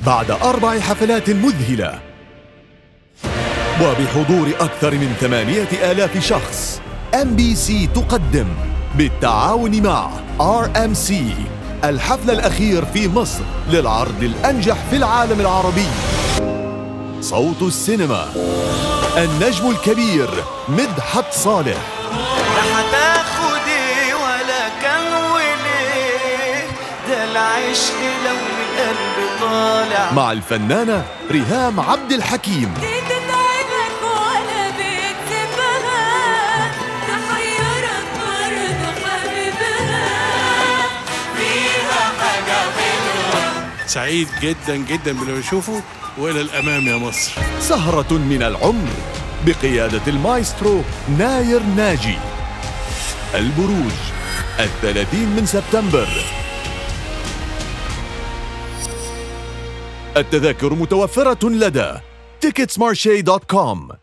بعد أربع حفلات مذهلة وبحضور أكثر من ثمانية آلاف شخص ام بي سي تقدم بالتعاون مع ار ام سي الحفل الأخير في مصر للعرض الأنجح في العالم العربي صوت السينما النجم الكبير مدحت صالح لا هتاخدي ولا كان وليه ده العشق لو من القلب طالع مع الفنانة ريهام عبد الحكيم دي تتعبك ولا بتسيبها تحيرك برضه حبيبها سعيد جدا جدا باللي بشوفه والى الامام يا مصر سهرة من العمر بقيادة المايسترو ناير ناجي البروج الثلاثين من سبتمبر التذاكر متوفرة لدى ticketsmarche.com